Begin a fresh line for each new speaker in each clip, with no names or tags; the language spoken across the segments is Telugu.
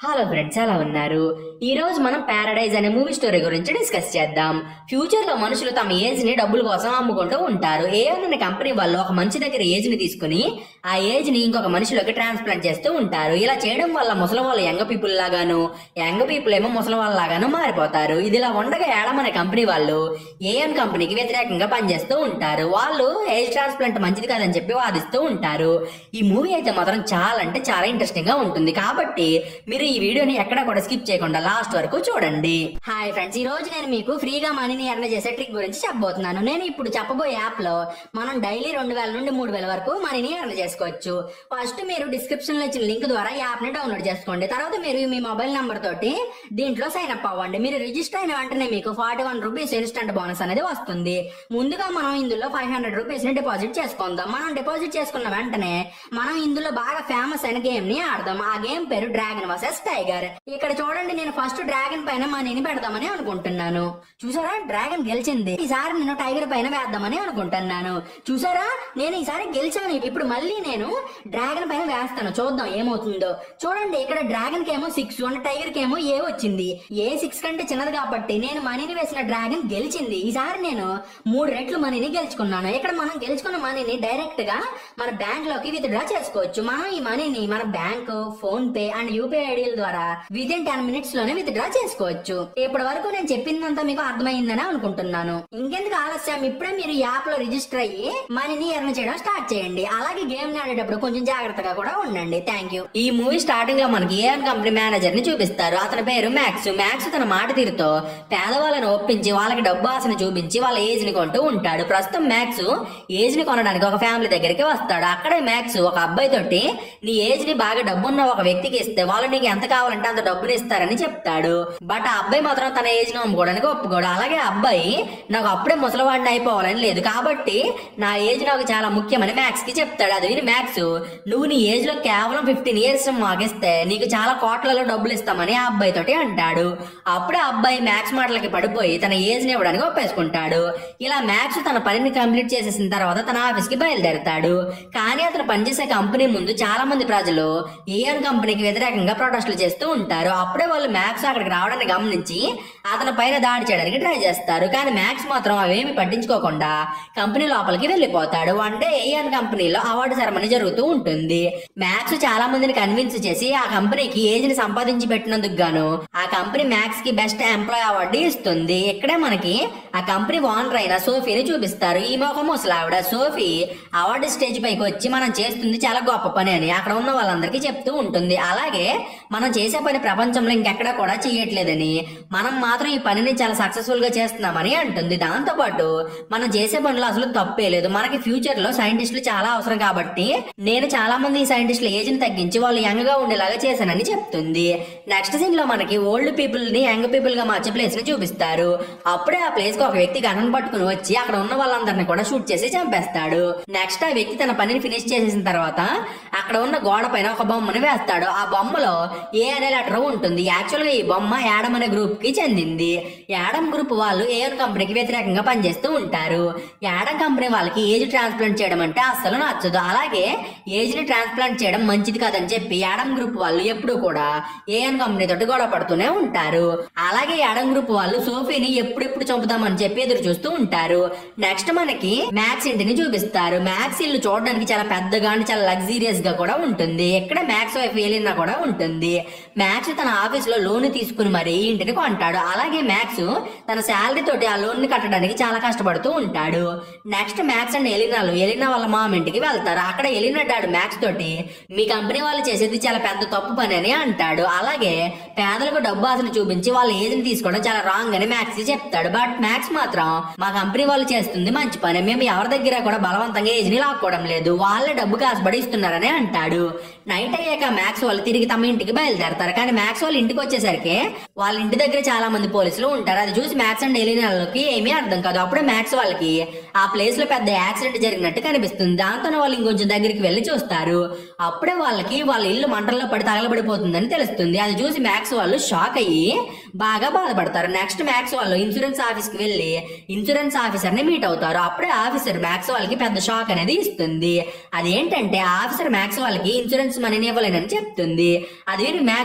హలో ఫ్రెండ్స్ ఎలా ఉన్నారు ఈ రోజు మనం పారడైజ్ అనే మూవీ స్టోరీ గురించి డిస్కస్ చేద్దాం ఫ్యూచర్ లో మనుషులు తమ ఏజ్ ని డబ్బుల కోసం అమ్ముకుంటూ ఉంటారు ఏ అనే కంపెనీ వాళ్ళు ఒక మనిషి దగ్గర ఏజ్ ని తీసుకుని ఆ ఏజ్ ని ఇంకొక మనిషిలోకి ట్రాన్స్ప్లాంట్ చేస్తూ ఉంటారు ఇలా చేయడం వల్ల ముసలి వాళ్ళు యంగ్ పీపుల్ లాగాను యంగ్ పీపుల్ ఏమో ముసలి వాళ్ళ లాగాను మారిపోతారు ఇది ఇలా ఉండగా ఏడం అనే కంపెనీ వాళ్ళు ఏఎన్ కంపెనీకి వ్యతిరేకంగా పనిచేస్తూ ఉంటారు వాళ్ళు ఏజ్ ట్రాన్స్ప్లాంట్ మంచిది కాదని చెప్పి వాదిస్తూ ఉంటారు ఈ మూవీ అయితే మాత్రం చాలా అంటే చాలా ఇంట్రెస్టింగ్ గా ఉంటుంది కాబట్టి మీరు ఈ వీడియోని ఎక్కడ కూడా స్కిప్ చేయకుండా లాస్ట్ వరకు చూడండి హాయ్ ఫ్రెండ్స్ ఈ రోజు నేను మీకు ఫ్రీగా మనీని ఎర్న్ చేసే ట్రిక్ గురించి చెప్పబోతున్నాను నేను ఇప్పుడు చెప్పబోయే యాప్ లో మనం డైలీ రెండు వేల నుండి మూడు వేల వరకు మనీని ఎర్న్ చేసుకోవచ్చు ఫస్ట్ మీరు డిస్క్రిప్షన్ లో ఇచ్చిన లింక్ ద్వారా యాప్ ని డౌన్లోడ్ చేసుకోండి తర్వాత మీరు మీ మొబైల్ నంబర్ తోటి దీంట్లో సైన్ అప్ అవ్వండి మీరు రిజిస్టర్ అయిన వెంటనే మీకు forty one rupees instant bonus అనేది వస్తుంది ముందుగా మనం ఇందులో ఫైవ్ హండ్రెడ్ రూపీస్ ని డిపాజిట్ చేసుకుందాం మనం డిపాజిట్ చేసుకున్న వెంటనే మనం ఇందులో బాగా ఫేమస్ అయిన గేమ్ ని ఆడదాం ఆ గేమ్ పేరు డ్రాగన్ వర్సెస్ టైగర్ ఇక్కడ చూడండి నేను ఫస్ట్ డ్రాగన్ పైన మనీని పెడదామని అనుకుంటున్నాను చూసారా డ్రాగన్ గెలిచింది ఈసారి నేను టైగర్ పైన వేద్దామని అనుకుంటున్నాను చూసారా నేను ఈసారి గెలిచాను ఇప్పుడు మళ్ళీ నేను డ్రాగన్ పైన వేస్తాను చూద్దాం ఏమవుతుందో చూడండి ఇక్కడ డ్రాగన్ కేమో సిక్స్ అంటే టైగర్ కేమో ఏ వచ్చింది ఏ సిక్స్ కంటే చిన్నది కాబట్టి నేను మనీని వేసిన డ్రాగన్ గెలిచింది ఈసారి నేను మూడు రెట్లు మనీని గెలుచుకున్నాను ఇక్కడ మనం గెలుచుకున్న మనీని డైరెక్ట్ గా మన బ్యాంక్ లోకి విత్డ్రా చేసుకోవచ్చు మనం ఈ మనీని మన bank PhonePe and UPI ఐడీల ద్వారా విత్ ఇన్ టెన్ మినిట్స్ లోనే విత్డ్రా చేసుకోవచ్చు ఇప్పటి వరకు నేను చెప్పిందంతా మీకు అర్థమైందని అనుకుంటున్నాను ఇంకెందుకు ఆలస్యం ఇప్పుడే మీరు యాప్ లో రిజిస్టర్ అయ్యి మనీని ఎర్న్ చేయడం స్టార్ట్ చేయండి అలాగే గేమ్ ఆడేటప్పుడు కొంచెం జాగ్రత్తగా కూడా ఉండండి థ్యాంక్ యూ ఈ మూవీ స్టార్టింగ్ లో మనకి ఏఎన్ కంపెనీ మేనేజర్ ని చూపిస్తారు అతని పేరు మ్యాక్స్ మ్యాక్స్ తన మాట తీరుతో పేదవాళ్ళని ఒప్పించి వాళ్ళకి డబ్బు ఆశను చూపించి వాళ్ళ ఏజ్ ని కొంటూ ఉంటాడు ప్రస్తుతం మ్యాక్స్ ఏజ్ ని కొనడానికి ఒక ఫ్యామిలీ దగ్గరికి వస్తాడు అక్కడే మ్యాక్స్ ఒక అబ్బాయి తోటి నీ ఏజ్ ని బాగా డబ్బున్న ఒక వ్యక్తికి ఇస్తే వాళ్ళు నీకు ఎంత కావాలంటే అంత డబ్బుని ఇస్తారని చెప్తాడు బట్ ఆ అబ్బాయి మాత్రం తన ఏజ్ ని అమ్ముకోవడానికి ఒప్పుకోడు అలాగే ఆ అబ్బాయి నాకు అప్పుడే ముసలివాడిని అయిపోవాలని లేదు కాబట్టి నా ఏజ్ నాకు చాలా ముఖ్యమని మ్యాక్స్ కి చెప్తాడు అది విని మ్యాక్స్ నువ్వు నీ ఏజ్ లో కేవలం ఫిఫ్టీన్ ఇయర్స్ మాకిస్తే నీకు చాలా కోట్లలో డబ్బులు ఇస్తామని ఆ అబ్బాయి తోటి అంటాడు అప్పుడే ఆ అబ్బాయి మ్యాక్స్ మాటలకి పడిపోయి తన ఏజ్ ని ఇవ్వడానికి ఒప్పేసుకుంటాడు ఇలా మ్యాక్స్ తన పనిని కంప్లీట్ చేసేసిన తర్వాత తన ఆఫీస్ కి బయలుదేరతాడు కానీ అతను పనిచేసే కంపెనీ ముందు చాలా మంది ప్రజలు ఏఎన్ కంపెనీకి వ్యతిరేకంగా ప్రొటెస్టులు చేస్తూ ఉంటారు అప్పుడే వాళ్ళు మ్యాక్స్ అక్కడికి రావడాన్ని గమనించి అతని పైన దాడి చేయడానికి ట్రై చేస్తారు కానీ మ్యాక్స్ మాత్రం అవేమి పట్టించుకోకుండా కంపెనీ లోపలికి వెళ్ళిపోతాడు అంటే ఏఎన్ కంపెనీలో అవార్డు సెరమనీ జరుగుతూ ఉంటుంది మ్యాక్స్ చాలా మందిని కన్విన్స్ చేసి ఆ కంపెనీకి ఏజ్ ని సంపాదించి పెట్టినందుకు గాను ఆ కంపెనీ మ్యాక్స్ కి బెస్ట్ ఎంప్లాయ్ అవార్డు ఇస్తుంది ఇక్కడే మనకి ఆ కంపెనీ ఓనర్ అయిన సోఫీని చూపిస్తారు ఈమె ఒక ముసలావిడ సోఫీ అవార్డు స్టేజ్ పైకి వచ్చి మనం చేస్తుంది చాలా గొప్ప పని అని అక్కడ ఉన్న వాళ్ళందరికీ చెప్తూ ఉంటుంది అలాగే మనం చేసే పని ప్రపంచంలో ఇంకెక్కడా కూడా చేయట్లేదని మనం మాత్రం ఈ పనిని చాలా సక్సెస్ఫుల్ గా చేస్తున్నామని అంటుంది దాంతో పాటు మనం చేసే పనులు అసలు తప్పే లేదు మనకి ఫ్యూచర్ లో సైంటిస్టులు చాలా అవసరం కాబట్టి నేను చాలా మంది ఈ సైంటిస్టుల ఏజ్ ని తగ్గించి వాళ్ళు యంగ్ గా ఉండేలాగా చేశానని చెప్తుంది నెక్స్ట్ సీన్ లో మనకి ఓల్డ్ పీపుల్ ని యంగ్ పీపుల్ గా మార్చే ప్లేస్ ని చూపిస్తారు అప్పుడే ఆ ప్లేస్ కి ఒక వ్యక్తి గనం పట్టుకుని వచ్చి అక్కడ ఉన్న వాళ్ళందరినీ కూడా షూట్ చేసి చంపేస్తాడు నెక్స్ట్ ఆ వ్యక్తి తన పనిని ఫినిష్ చేసేసిన తర్వాత అక్కడ ఉన్న గోడ పైన ఒక బొమ్మని వేస్తాడు ఆ బొమ్మలో ఏ అనే లెటర్ ఉంటుంది యాక్చువల్ గా ఈ బొమ్మ యాడమ్ అనే గ్రూప్ కి చెందింది యాడమ్ గ్రూప్ వాళ్ళు ఏఎన్ కంపెనీకి వ్యతిరేకంగా పనిచేస్తూ ఉంటారు యాడమ్ కంపెనీ వాళ్ళకి ఏజ్ ట్రాన్స్ప్లాంట్ చేయడం అంటే అస్సలు నచ్చదు అలాగే ఏజ్ ని ట్రాన్స్ప్లాంట్ చేయడం మంచిది కాదని చెప్పి యాడమ్ గ్రూప్ వాళ్ళు ఎప్పుడూ కూడా ఏఎన్ కంపెనీ తోటి గొడవ పడుతూనే ఉంటారు అలాగే యాడమ్ గ్రూప్ వాళ్ళు సోఫీని ఎప్పుడెప్పుడు చంపుదామని చెప్పి ఎదురు చూస్తూ ఉంటారు నెక్స్ట్ మనకి మ్యాక్స్ ఇంటిని చూపిస్తారు మ్యాక్స్ ఇల్లు చూడడానికి చాలా పెద్దగా అంటే చాలా లగ్జీరియస్ గా కూడా ఉంటుంది ఎక్కడ మ్యాక్స్ వైఫ్ ఏలినా కూడా ఉంటుంది మ్యాక్స్ తన ఆఫీస్ లో లోన్ తీసుకుని మరి ఈ ఇంటిని కొంటాడు అలాగే మ్యాక్స్ తన శాలరీ తోటి ఆ లోన్ ని కట్టడానికి చాలా కష్టపడుతూ ఉంటాడు నెక్స్ట్ మ్యాక్స్ అండ్ ఎలినాలు ఎలినా వాళ్ళ మామ ఇంటికి వెళ్తారు అక్కడ ఎలినా డాడ్ మ్యాక్స్ తోటి మీ కంపెనీ వాళ్ళు చేసేది చాలా పెద్ద తప్పు పని అని అంటాడు అలాగే పేదలకు డబ్బు ఆశను చూపించి వాళ్ళ ఏజ్ ని తీసుకోవడం చాలా రాంగ్ అని మ్యాక్స్ చెప్తాడు బట్ మ్యాక్స్ మాత్రం మా కంపెనీ వాళ్ళు చేస్తుంది మంచి పని మేము ఎవరి దగ్గర కూడా బలవంతంగా ఏజ్ ని లాక్కోవడం లేదు వాళ్ళే డబ్బు కాసుబడి ఇస్తున్నారని అంటాడు నైట్ అయ్యాక మ్యాక్స్ వాళ్ళు తిరిగి తమ ఇంటికి బయలుదేరతారు కానీ మ్యాక్స్ వాళ్ళ ఇంటికి వచ్చేసరికి వాళ్ళ ఇంటి దగ్గర చాలా మంది పోలీసులు ఉంటారు అది చూసి మ్యాక్స్ అండ్ ఎలినాలకి ఏమీ అర్థం కాదు అప్పుడే మ్యాక్స్ వాళ్ళకి ఆ ప్లేస్ లో పెద్ద యాక్సిడెంట్ జరిగినట్టు కనిపిస్తుంది దాంతో వాళ్ళు ఇంకొంచెం దగ్గరికి వెళ్ళి చూస్తారు అప్పుడే వాళ్ళకి వాళ్ళ ఇల్లు మంటల్లో పడి తగలబడిపోతుందని తెలుస్తుంది అది చూసి మ్యాక్స్ వాళ్ళు షాక్ అయ్యి బాగా బాధపడతారు నెక్స్ట్ మ్యాక్స్ వాళ్ళు ఇన్సూరెన్స్ ఆఫీస్ కి వెళ్ళి ఇన్సూరెన్స్ ఆఫీసర్ ని మీట్ అవుతారు అప్పుడే ఆఫీసర్ మ్యాక్స్ వాళ్ళకి పెద్ద షాక్ అనేది ఇస్తుంది అదేంటంటే ఆఫీసర్ మ్యాక్స్ వాళ్ళకి ఇన్సూరెన్స్ మనీని ఇవ్వలేనని చెప్తుంది అది విని మ్యాక్స్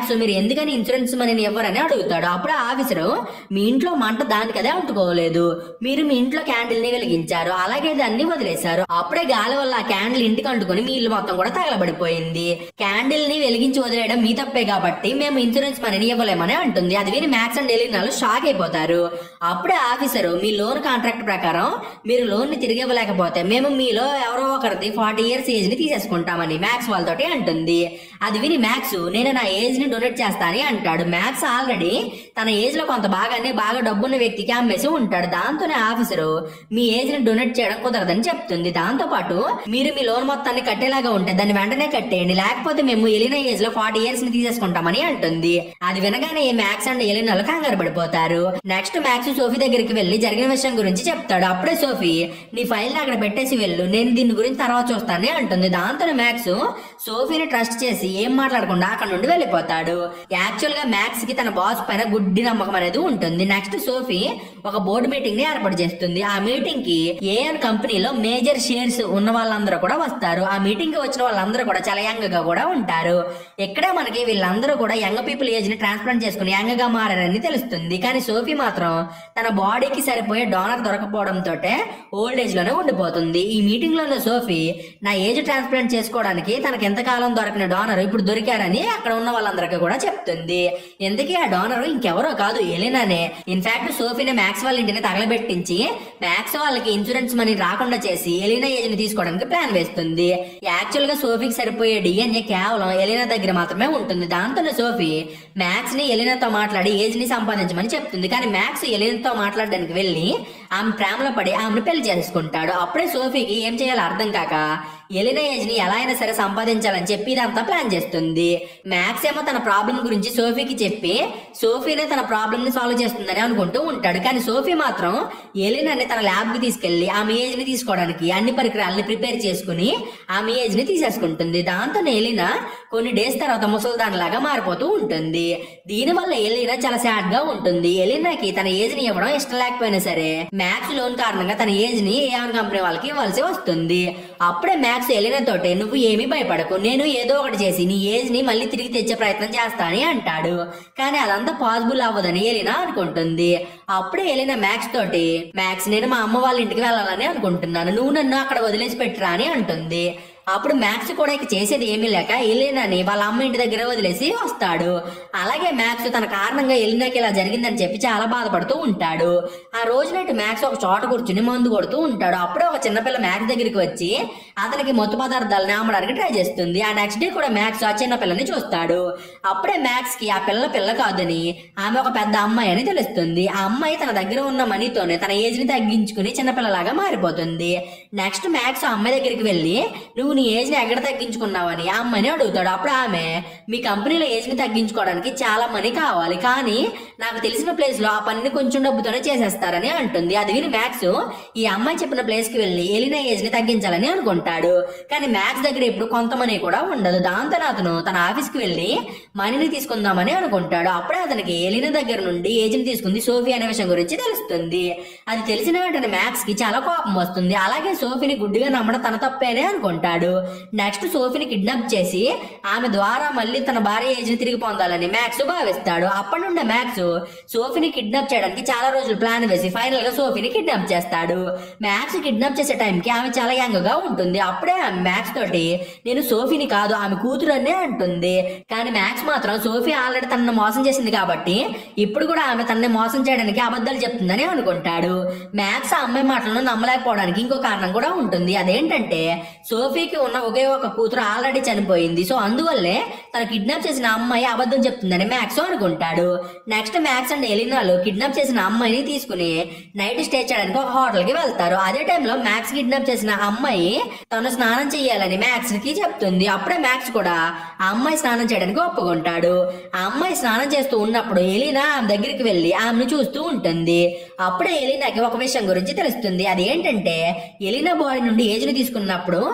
మ్యాక్స్ మీరు ఎందుకని ఇన్సూరెన్స్ మనీని ఇవ్వరని అడుగుతాడు అప్పుడు ఆ ఆఫీసరు మీ ఇంట్లో మంట దానికదే అంటుకోలేదు మీరు మీ ఇంట్లో క్యాండిల్ ని వెలిగించారు అలాగే దాన్ని వదిలేశారు అప్పుడే గాలి వల్ల ఆ క్యాండిల్ ఇంటికి అంటుకొని మీ ఇల్లు మొత్తం కూడా తగలబడిపోయింది క్యాండిల్ ని వెలిగించి వదిలేయడం మీ తప్పే కాబట్టి మేము ఇన్సూరెన్స్ మనీని ఇవ్వలేమని అంటుంది అది విని మ్యాక్స్ అండ్ ఎలినాలు షాక్ అయిపోతారు అప్పుడే ఆఫీసరు మీ లోన్ కాంట్రాక్ట్ ప్రకారం మీరు లోన్ ని తిరిగి ఇవ్వలేకపోతే మేము మీలో ఎవరో ఒకరిది ఫార్టీ ఇయర్స్ ఏజ్ ని తీసేసుకుంటామని మ్యాక్స్ వాళ్ళతోటి అంటుంది అది విని మ్యాక్స్ నేను నా ఏజ్ ని డొనేట్ చేస్తానని అంటాడు మ్యాక్స్ ఆల్రెడీ తన ఏజ్ లో కొంత భాగాన్ని బాగా డబ్బున్న వ్యక్తికి అమ్మేసి ఉంటాడు దాంతోనే ఆఫీసరు మీ ఏజ్ ని డొనేట్ చేయడం కుదరదని చెప్తుంది దాంతో పాటు మీరు మీ లోన్ మొత్తాన్ని కట్టేలాగా ఉంటే దాన్ని వెంటనే కట్టేయండి లేకపోతే మేము ఎలిన ఏజ్ లో ఫార్టీ ఇయర్స్ ని తీసేసుకుంటామని అంటుంది అది వినగానే ఈ మ్యాక్స్ అండ్ ఎలినాలు కంగారు పడిపోతారు నెక్స్ట్ మ్యాక్స్ సోఫీ దగ్గరికి వెళ్లి జరిగిన విషయం గురించి చెప్తాడు అప్పుడే సోఫీ నీ ఫైల్ ని అక్కడ పెట్టేసి వెళ్ళు నేను దీని గురించి తర్వాత చూస్తానని అంటుంది దాంతో మ్యాక్స్ సోఫీని ట్రస్ట్ చేసి ఏం మాట్లాడకుండా అక్కడ నుండి వెళ్ళిపోతాడు యాక్చువల్ గా మ్యాక్స్ కి తన బాస్ పైన గుడ్డి నమ్మకం అనేది ఉంటుంది నెక్స్ట్ సోఫీ ఒక బోర్డు మీటింగ్ ని ఏర్పాటు చేస్తుంది ఆ మీటింగ్ కి ఏఎన్ కంపెనీలో మేజర్ షేర్స్ ఉన్న వాళ్ళందరూ కూడా వస్తారు ఆ మీటింగ్ కి వచ్చిన వాళ్ళందరూ కూడా చాలా యంగ్ గా కూడా ఉంటారు ఇక్కడే మనకి వీళ్ళందరూ కూడా యంగ్ పీపుల్ ఏజ్ ని ట్రాన్స్ప్లాంట్ చేసుకుని యంగ్ గా మారారని తెలుస్తుంది కానీ సోఫీ మాత్రం తన బాడీకి సరిపోయే డోనర్ దొరకపోవడంతో ఓల్డ్ ఏజ్ లోనే ఉండిపోతుంది ఈ మీటింగ్ లోనే సోఫీ నా ఏజ్ ట్రాన్స్ప్లాంట్ చేసుకోవడానికి తనకి ఎంతకాలం దొరకని డోనర్ ఇప్పుడు దొరికారని అక్కడ ఉన్న వాళ్ళందరికీ కూడా చెప్తుంది ఎందుకే ఆ డోనర్ ఇంకెవరో కాదు ఎలినానే ఇన్ఫాక్ట్ సోఫీని మ్యాక్స్ వాళ్ళ ఇంటిని తగలబెట్టించి మ్యాక్స్ వాళ్ళకి ఇన్సూరెన్స్ మనీ రాకుండా చేసి ఎలినా ఏజ్ ని తీసుకోవడానికి ప్లాన్ వేస్తుంది యాక్చువల్ గా సోఫీకి సరిపోయే డిఎన్ఏ కేవలం ఎలినా దగ్గర మాత్రమే ఉంటుంది దాంతోనే సోఫీ మ్యాక్స్ ని ఎలినాతో మాట్లాడి ఏజ్ ని సంపాదించమని చెప్తుంది కానీ మ్యాక్స్ ఎలినాతో మాట్లాడడానికి వెళ్ళి ఆమె ప్రేమలో పడి ఆమెను పెళ్లి చేసుకుంటాడు అప్పుడే సోఫీకి ఏం చేయాలో అర్థం కాక ఎలినా ఏజ్ ని ఎలా అయినా సరే సంపాదించాలని చెప్పి ఇదంతా ప్లాన్ చేస్తుంది మ్యాక్స్ ఏమో తన ప్రాబ్లం గురించి సోఫీకి చెప్పి సోఫీనే తన ప్రాబ్లమ్ ని సాల్వ్ చేస్తుందని అనుకుంటూ ఉంటాడు కానీ సోఫీ మాత్రం ఎలినాని తన ల్యాబ్ కి తీసుకెళ్లి ఆమె ఏజ్ ని తీసుకోవడానికి అన్ని పరికరాలని ప్రిపేర్ చేసుకుని ఆమె ఏజ్ ని తీసేసుకుంటుంది దాంతో ఎలినా కొన్ని డేస్ తర్వాత ముసల్దాన్ లాగా మారిపోతూ ఉంటుంది దీనివల్ల ఎలినా చాలా సాడ్ గా ఉంటుంది ఎలినాకి తన ఏజ్ ని ఇవ్వడం ఇష్టం లేకపోయినా సరే మ్యాక్స్ లోన్ కారణంగా తన ఏజ్ ని ఏఆన్ కంపెనీ వాళ్ళకి ఇవ్వాల్సి వస్తుంది అప్పుడే మ్యాక్స్ ఎలినా తోటే నువ్వు ఏమీ భయపడకు నేను ఏదో ఒకటి చేసి నీ ఏజ్ ని మళ్ళీ తిరిగి తెచ్చే ప్రయత్నం చేస్తానని అంటాడు కానీ అదంతా పాసిబుల్ అవ్వదని ఎలినా అనుకుంటుంది అప్పుడే ఎలినా మ్యాక్స్ తోటి మ్యాక్స్ నేను మా అమ్మ వాళ్ళ ఇంటికి వెళ్ళాలని అనుకుంటున్నాను నువ్వు నన్ను అక్కడ వదిలేసి పెట్టరా అని అంటుంది అప్పుడు మ్యాక్స్ కూడా ఇక చేసేది ఏమీ లేక ఎలినాని వాళ్ళ అమ్మ ఇంటి దగ్గర వదిలేసి వస్తాడు అలాగే మ్యాక్స్ తన కారణంగా ఎలినాకి ఇలా జరిగిందని చెప్పి చాలా బాధపడుతూ ఉంటాడు ఆ రోజు నైట్ మ్యాక్స్ ఒక చోట కూర్చుని మందు కొడుతూ ఉంటాడు అప్పుడే ఒక చిన్నపిల్ల మ్యాక్స్ దగ్గరికి వచ్చి అతనికి మత్తు పదార్థాలని అమ్మడానికి ట్రై చేస్తుంది ఆ నెక్స్ట్ డే కూడా మ్యాక్స్ ఆ చిన్న పిల్లని చూస్తాడు అప్పుడే మ్యాక్స్ కి ఆ పిల్ల పిల్ల కాదని ఆమె ఒక పెద్ద అమ్మాయి అని తెలుస్తుంది ఆ అమ్మాయి తన దగ్గర ఉన్న మనీతోనే తన ఏజ్ ని తగ్గించుకుని చిన్నపిల్లలాగా మారిపోతుంది నెక్స్ట్ మ్యాక్స్ ఆ అమ్మాయి దగ్గరికి వెళ్ళి నువ్వు నీ ఏజ్ ని ఎక్కడ తగ్గించుకున్నావని ఆ అమ్మాయిని అడుగుతాడు అప్పుడు ఆమె మీ కంపెనీలో ఏజ్ ని తగ్గించుకోవడానికి చాలా మనీ కావాలి కానీ నాకు తెలిసిన ప్లేస్ లో ఆ పనిని కొంచెం డబ్బుతోనే చేసేస్తారని అంటుంది అది విని మ్యాక్స్ ఈ అమ్మాయి చెప్పిన ప్లేస్ కి వెళ్ళి ఎలినా ఏజ్ ని తగ్గించాలని అనుకుంటాడు కానీ మ్యాక్స్ దగ్గర ఇప్పుడు కొంత మనీ కూడా ఉండదు దాంతో అతను తన ఆఫీస్ కి వెళ్ళి మనీని తీసుకుందామని అనుకుంటాడు అప్పుడే అతనికి ఎలినా దగ్గర నుండి ఏజ్ ని తీసుకుంది సోఫీ అనే విషయం గురించి తెలుస్తుంది అది తెలిసిన వెంటనే మ్యాక్స్ కి చాలా కోపం వస్తుంది అలాగే సోఫీని గుడ్డిగా నమ్మడం తన తప్పేనే అనుకుంటాడు నెక్స్ట్ సోఫీని కిడ్నాప్ చేసి ఆమె ద్వారా మళ్ళీ తన భార్య ఏజ్ ని తిరిగి పొందాలని మ్యాక్స్ భావిస్తాడు అప్పటి నుండి మ్యాక్స్ సోఫీని కిడ్నాప్ చేయడానికి చాలా రోజులు ప్లాన్ వేసి ఫైనల్ గా సోఫీని కిడ్నాప్ చేస్తాడు మ్యాక్స్ కిడ్నాప్ చేసే టైంకి ఆమె చాలా యంగ్ గా ఉంటుంది అప్పుడే ఆమె మ్యాక్స్ తోటి నేను సోఫీని కాదు ఆమె కూతురు అనే అంటుంది కానీ మ్యాక్స్ మాత్రం సోఫీ ఆల్రెడీ తనను మోసం చేసింది కాబట్టి ఇప్పుడు కూడా ఆమె తనని మోసం చేయడానికి అబద్ధాలు చెప్తుందని అనుకుంటాడు మ్యాక్స్ ఆ అమ్మాయి మాటలను నమ్మలేకపోవడానికి ఇంకో కారణం కూడా ఉంటుంది అదేంటంటే సోఫీకి ఉన్న ఒకే ఒక కూతురు ఆల్రెడీ చనిపోయింది సో అందువల్లే తను కిడ్నాప్ చేసిన అమ్మాయి అబద్ధం చెప్తుందని మ్యాక్స్ అనుకుంటాడు నెక్స్ట్ మ్యాక్స్ అండ్ ఎలినాలు కిడ్నాప్ చేసిన అమ్మాయిని తీసుకుని నైట్ స్టే చేయడానికి ఒక హోటల్ కి వెళ్తారు అదే టైంలో మ్యాక్స్ కిడ్నాప్ చేసిన అమ్మాయి తను స్నానం చేయాలని మ్యాక్స్ కి చెప్తుంది అప్పుడే మ్యాక్స్ కూడా ఆ అమ్మాయి స్నానం చేయడానికి ఒప్పుకుంటాడు ఆ అమ్మాయి స్నానం చేస్తూ ఉన్నప్పుడు ఎలినా ఆమె దగ్గరికి వెళ్ళి ఆమెను చూస్తూ ఉంటుంది అప్పుడే ఎలినాకి ఒక విషయం గురించి తెలుస్తుంది అదేంటంటే ఎలినా బాడీ నుండి ఏజ్ ని తీసుకున్నప్పుడు ఆమె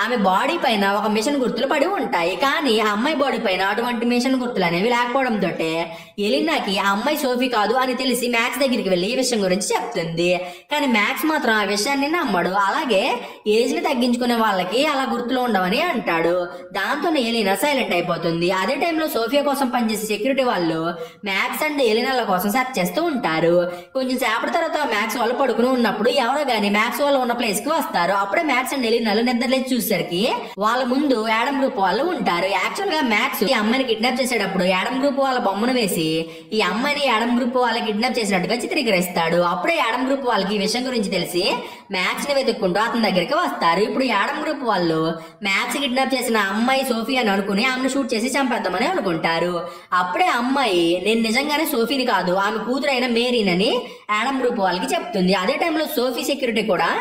ఆమె బాడీ పైన ఒక మిషన్ గుర్తులు పడి ఉంటాయి కానీ ఆ అమ్మాయి బాడీ పైన అటువంటి మిషన్ గుర్తులు అనేవి లేకపోవడంతో ఎలినాకి ఆ అమ్మాయి సోఫీ కాదు అని తెలిసి మ్యాక్స్ దగ్గరికి వెళ్ళి ఈ విషయం గురించి చెప్తుంది కానీ మ్యాక్స్ మాత్రం ఆ విషయాన్ని నమ్మడు అలాగే ఏజ్ ని తగ్గించుకునే వాళ్ళకి అలా గుర్తులు ఉండవని అంటాడు దాంతో ఎలినా సైలెంట్ అయిపోతుంది అదే టైంలో సోఫియా కోసం పనిచేసే సెక్యూరిటీ వాళ్ళు మ్యాక్స్ అండ్ ఎలినాల కోసం సెర్చ్ చేస్తూ ఉంటారు కొంచెం సేపటి తర్వాత మ్యాక్స్ వాళ్ళు పడుకుని ఉన్నప్పుడు ఎవరో గాని మ్యాక్స్ వాళ్ళు ఉన్న ప్లేస్ కి వస్తారు అప్పుడే మ్యాక్స్ అండ్ ఎలినాలు నిద్రలేచి చూసేసరికి వాళ్ళ ముందు యాడమ్ గ్రూప్ వాళ్ళు ఉంటారు యాక్చువల్ గా మ్యాక్స్ ఈ అమ్మాయిని కిడ్నాప్ చేసేటప్పుడు యాడమ్ గ్రూప్ వాళ్ళ బొమ్మను వేసి ఈ అమ్మాయిని యాడమ్ గ్రూప్ వాళ్ళకి కిడ్నాప్ చేసినట్టుగా చిత్రీకరిస్తాడు అప్పుడే యాడమ్ గ్రూప్ వాళ్ళకి ఈ విషయం గురించి తెలిసి మ్యాక్స్ ని వెతుక్కుంటూ అతని దగ్గరికి వస్తారు ఇప్పుడు యాడమ్ గ్రూప్ వాళ్ళు మ్యాక్స్ కిడ్నాప్ చేసిన అమ్మాయి సోఫీ అని అనుకుని ఆమెను షూట్ చేసి చంపేద్దామని అనుకుంటారు అప్పుడే అమ్మాయి నేను నిజంగానే సోఫీని కాదు ఆమె కూతురైన మేరీనని యాడమ్ గ్రూప్ వాళ్ళకి చెప్తుంది అదే టైంలో సోఫీ సెక్యూరిటీ కూడా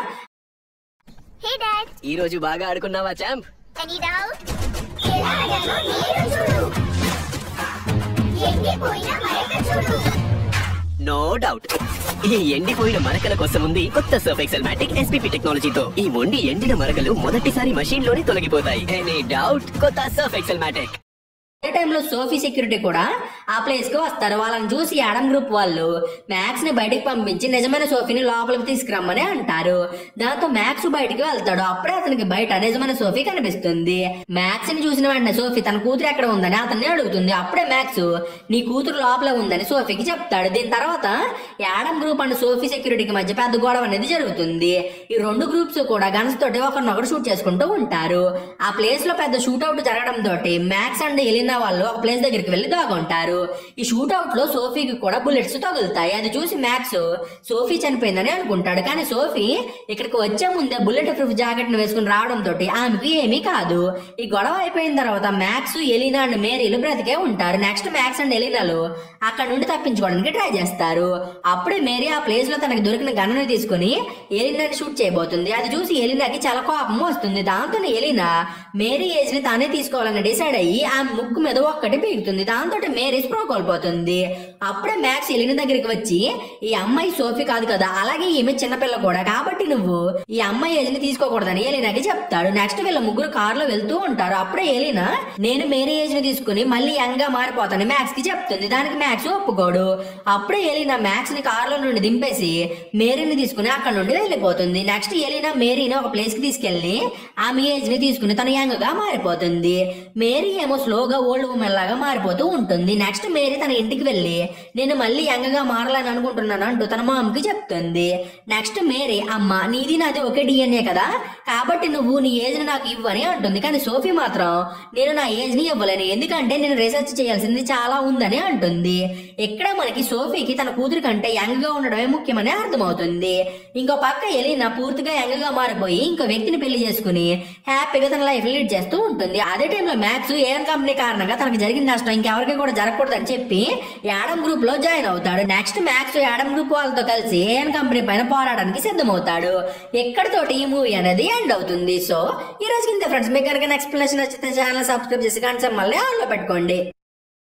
హే డాడ్
ఈ రోజు బాగా ఆడుకున్నావా చాంప్
ఎనీ డౌట్ ఎలా ఆడాలో నేను చూడు ఎండిపోయిన మరక చూడు
నో డౌట్ ఈ ఎండిపోయిన మరకల కోసం ఉంది కొత్త సర్ఫ్ ఎక్సెల్ మ్యాటిక్ ఎస్పీపీ టెక్నాలజీతో ఈ మొండి ఎండిన మరకలు మొదటిసారి మషీన్ లోనే తొలగిపోతాయి ఎనీ డౌట్ కొత్త సర్ఫ్ ఎక్సెల్ మ్యాటిక్
అదే టైంలో సోఫీ సెక్యూరిటీ కూడా ఆ ప్లేస్ కి వస్తారు వాళ్ళని చూసి యాడమ్ గ్రూప్ వాళ్ళు మ్యాక్స్ ని బయటికి పంపించి నిజమైన సోఫీని లోపలికి తీసుకురమ్మని అంటారు దాంతో మ్యాక్స్ బయటికి వెళ్తాడు అప్పుడే అతనికి బయట నిజమైన సోఫీ కనిపిస్తుంది మ్యాక్స్ ని చూసిన వెంటనే సోఫీ తన కూతురు ఎక్కడ ఉందని అతన్ని అడుగుతుంది అప్పుడే మ్యాక్స్ నీ కూతురు లోపల ఉందని సోఫీకి చెప్తాడు దీని తర్వాత యాడమ్ గ్రూప్ అండ్ సోఫీ సెక్యూరిటీకి మధ్య పెద్ద గొడవ అనేది జరుగుతుంది ఈ రెండు గ్రూప్స్ కూడా గన్స్ తోటి ఒకరినొకరు షూట్ చేసుకుంటూ ఉంటారు ఆ ప్లేస్ లో పెద్ద షూట్ అవుట్ జరగడం తోటి మ్యాక్స్ అండ్ ఎలినా వాళ్ళు ఒక ప్లేస్ దగ్గరికి వెళ్ళి దాగుంటారు ఈ షూట్ అవుట్ లో సోఫీకి కూడా బుల్లెట్స్ తగులుతాయి అది చూసి మ్యాక్స్ సోఫీ చనిపోయిందని అనుకుంటాడు కానీ సోఫీ ఇక్కడికి వచ్చే ముందే బుల్లెట్ ప్రూఫ్ జాకెట్ ను వేసుకుని రావడం తోటి ఆమెకి ఏమీ కాదు ఈ గొడవ అయిపోయిన తర్వాత మ్యాక్స్ ఎలినా అండ్ మేరీలు బ్రతికే ఉంటారు నెక్స్ట్ మ్యాక్స్ అండ్ ఎలినాలు అక్కడ నుండి తప్పించుకోవడానికి ట్రై చేస్తారు అప్పుడే మేరీ ఆ ప్లేస్ లో తనకి దొరికిన గన్నుని తీసుకుని ఎలినాని షూట్ చేయబోతుంది అది చూసి ఎలినాకి చాలా కోపం వస్తుంది దాంతో ఎలినా మేరీ ఏజ్ ని తానే తీసుకోవాలని డిసైడ్ అయ్యి ఆ ముక్కు మీద ఒక్కటి పీకుతుంది దాంతో మేరీ స్ప్రో కోల్పోతుంది అప్పుడే మ్యాక్స్ ఎలిన దగ్గరికి వచ్చి ఈ అమ్మాయి సోఫీ కాదు కదా అలాగే ఈమె చిన్నపిల్ల కూడా కాబట్టి నువ్వు ఈ అమ్మాయి ఏజ్ ని తీసుకోకూడదని ఎలినాకి చెప్తాడు నెక్స్ట్ వీళ్ళ ముగ్గురు కారులో వెళ్తూ ఉంటారు అప్పుడే ఎలినా నేను మేరీ ఏజ్ ని తీసుకుని మళ్ళీ యంగ్ గా మారిపోతాను మ్యాక్స్ కి చెప్తుంది దానికి మ్యాక్స్ ఒప్పుకోడు అప్పుడే ఎలినా మ్యాక్స్ ని కారులో నుండి దింపేసి మేరీని తీసుకుని అక్కడ నుండి వెళ్ళిపోతుంది నెక్స్ట్ ఎలినా మేరీని ఒక ప్లేస్ కి తీసుకెళ్లి ఆమె ఏజ్ ని తీసుకుని తన యంగ్ గా మారిపోతుంది మేరీ ఏమో స్లోగా ఓల్డ్ ఉమెన్ లాగా మారిపోతూ ఉంటుంది నెక్స్ట్ మేరీ తన ఇంటికి వెళ్ళి నేను మళ్ళీ యంగ్ గా మారాలని అనుకుంటున్నాను అంటూ తన మామకి చెప్తుంది నెక్స్ట్ మేరీ అమ్మ నీది నాది ఒకే డిఎన్ఏ కదా కాబట్టి నువ్వు నీ ఏజ్ ని నాకు ఇవ్వని అంటుంది కానీ సోఫీ మాత్రం నేను నా ఏజ్ ని ఇవ్వలేను ఎందుకంటే నేను రీసెర్చ్ చేయాల్సింది చాలా ఉందని అంటుంది ఇక్కడ మనకి సోఫీకి తన కూతురు కంటే యంగ్ గా ఉండడమే ముఖ్యమని అర్థమవుతుంది ఇంకో పక్క ఎలినా పూర్తిగా యంగ్ గా మారిపోయి ఇంకో వ్యక్తిని పెళ్లి చేసుకుని హ్యాపీగా తన లైఫ్ లీడ్ చేస్తూ ఉంటుంది అదే టైంలో మ్యాక్స్ ఏఎన్ కంపెనీ కారణంగా తనకు జరిగిన నష్టం ఇంకెవరికి కూడా జరగకూడదని చెప్పి యాడమ్ గ్రూప్ లో జాయిన్ అవుతాడు నెక్స్ట్ మ్యాక్స్ యాడమ్ గ్రూప్ వాళ్ళతో కలిసి ఏఎన్ కంపెనీ పైన పోరాడడానికి సిద్ధమవుతాడు ఎక్కడితోటి ఈ మూవీ అనేది ఎండ్ అవుతుంది సో ఈ రోజు కింద ఫ్రెండ్స్ మీకు కనుక ఎక్స్ప్లెనేషన్ నచ్చితే ఛానల్ సబ్స్క్రైబ్ చేసి కానీ మళ్ళీ ఆన్లో పెట్టుకోండి